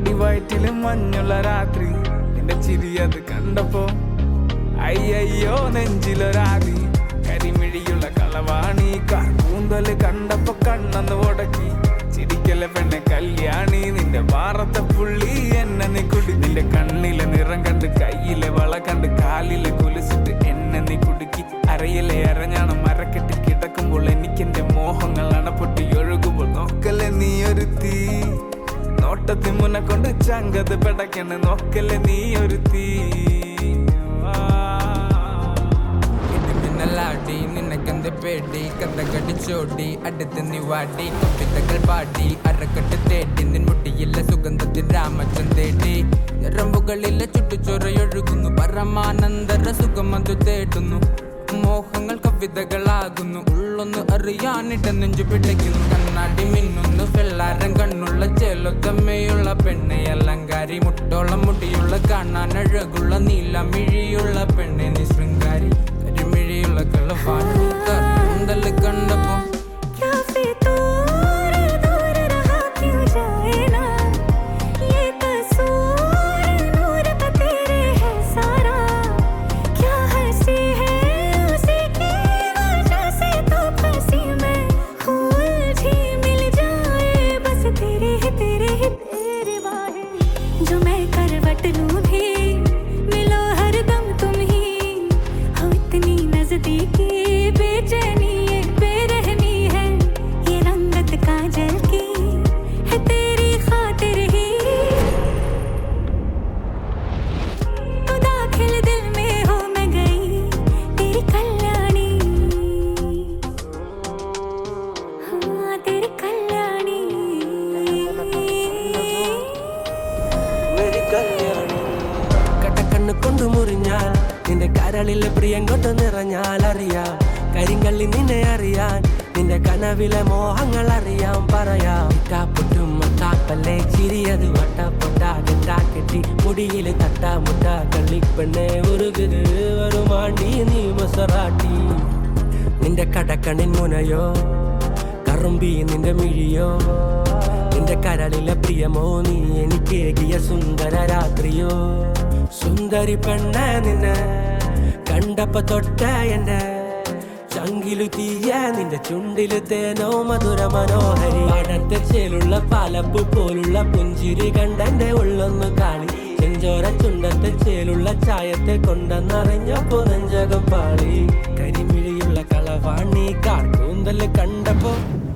അടിവയറ്റിലും മഞ്ഞുള്ള രാത്രി നിന്റെ ചിരി അത് കണ്ടപ്പോ അയ്യയ്യോ നെഞ്ചിലൊരാതി കരിമിഴിയുള്ള കളവാണി കൂന്തല് കണ്ടപ്പോ കണ്ണന്ന് ഉടക്കി ചിരിക്കല പെണ്ണെ കല്യാണി നിന്റെ വാറത്തെ പുള്ളി എന്നെ നീ കുടി നിന്റെ കണ്ണിലെ നിറം കണ്ട് കയ്യിലെ വള കണ്ട് കാലിലെ കുലിച്ചിട്ട് എന്നെ നീ കുടുക്കി അരയിലെ അരഞ്ഞാണം മരക്കെട്ടി കിടക്കുമ്പോൾ എനിക്കെന്റെ മോഹങ്ങൾ അണപ്പൊട്ടി ഒഴുകുമ്പോൾ നോക്കല്ലേ നീ ഒരു തീ നോട്ടത്തിൽ മുന്നെ കൊണ്ട് ചങ്കത് പെടക്കണ് നോക്കല്ലേ നീ ഒരു തീ മിന്നലാടി നിനക്കെന്ത് പേടി കഥ കടിച്ചോടി അടുത്ത് നീ വാടി കവിതകൾ പാടി അരക്കെട്ട് തേടി നിൻ മുട്ടിയിലെ സുഗന്ധത്തിൽ രാമച്ചൻ തേടി ഞരമ്പുകളിലെ ചുട്ടുചൊറയൊഴുകുന്നു പരമാനന്ദര സുഖമതു തേടുന്നു മോഹങ്ങൾ കവിതകളാകുന്നു ഉള്ളൊന്ന് അറിയാനിട നെഞ്ചു പിടയ്ക്കുന്നു കണ്ണാടി മിന്നുന്നു വെള്ളാരം കണ്ണുള്ള ചേലൊത്തമ്മയുള്ള പെണ്ണെ അലങ്കാരി മുട്ടോളം മുടിയുള്ള കാണാൻ അഴകുള്ള നീലമിഴിയുള്ള പെണ്ണെ നീ ശൃംഗാരി കരിമിഴിയുള്ള കളവാണി കണ്ടല് കണ്ടപ്പോ क्या फितूर दूर रहा क्यों जाए ना ये कसूर नूर का तेरे है सारा क्या हंसी है उसी की वजह से तो फंसी मैं हूँ उलझी मिल जाए बस तेरे ही तेरे ही तेरे वाहे जो मैं करवट लूँ भी मिलो हरदम तुम ही हो इतनी नजदीकी बेचैनी ये बेरहमी है ये रंगत काजल की है तेरी खातिर ही तो दाखिल दिल में हो मैं गई तेरी कल्याणी हाँ तेरी कल्याणी കടക്കണ്ണ് കൊണ്ടു മുറിഞ്ഞാൽ നിന്റെ കരളിലെ പ്രിയം കൊണ്ട് നിറഞ്ഞാൽ അറിയാം കരിങ്കള്ളി നിന്നെ അറിയാൻ നിന്റെ കനവിലെ മോഹങ്ങൾ അറിയാം പറയാം പൊട്ടും മത്താപ്പല്ലേ ചിരിയത് വട്ടപ്പൊട്ടാകെട്ടാക്കെട്ടി മുടിയില് തട്ടാ മുട്ട കള്ളിപ്പെണ്ണെ ഉരുകുത് വരുമാണ്ടി നീ മൊസറാട്ടി നിന്റെ കടക്കണിൻ മുനയോ കറുമ്പി നിന്റെ മിഴിയോ നിന്റെ കരളിലെ പ്രിയമോ നീ എനിക്കേകിയ സുന്ദര രാത്രിയോ സുന്ദരി പെണ്ണ നിന്നെ കണ്ടപ്പോ തൊട്ട എന്റെ ചങ്കിലു തീയ നിന്റെ ചുണ്ടില് തേനോ മധുര മനോഹരി പാടത്തെ ചേലുള്ള പാലപ്പ് പോലുള്ള പുഞ്ചിരി കണ്ടെന്റെ ഉള്ളൊന്നു കാണി ചെഞ്ചോര ചുണ്ടത്തെ ചേലുള്ള ചായത്തെ കൊണ്ടെന്നറിഞ്ഞപ്പോ നെഞ്ചകം പാളി കരിമിഴിയുള്ള കളവാണി കാർക്കൂന്തല് കണ്ടപ്പോ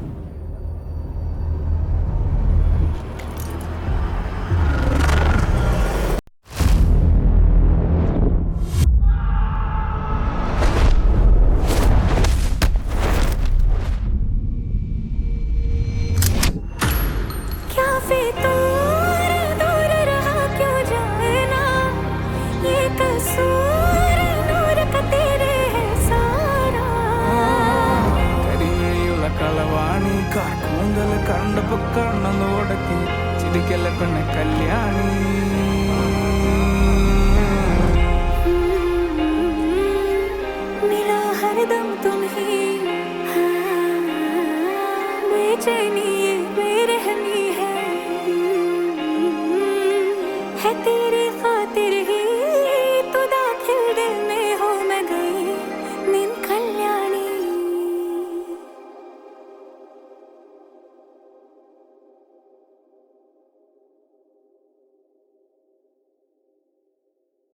क्या फितूर दूर रहा क्यों जाए ना ये कसूर नूर का तेरे है सारा കരിമിഴിയുള്ള കളവാണി കൂന്തല് കണ്ടപ്പോ കണ്ണൊന്ന് ഉടക്കി ചിരിക്കല പെണ്ണെ കല്യാണി मिला हरदम तुम ही हाँ, बेचैनी ये बेरहमी है है तेरी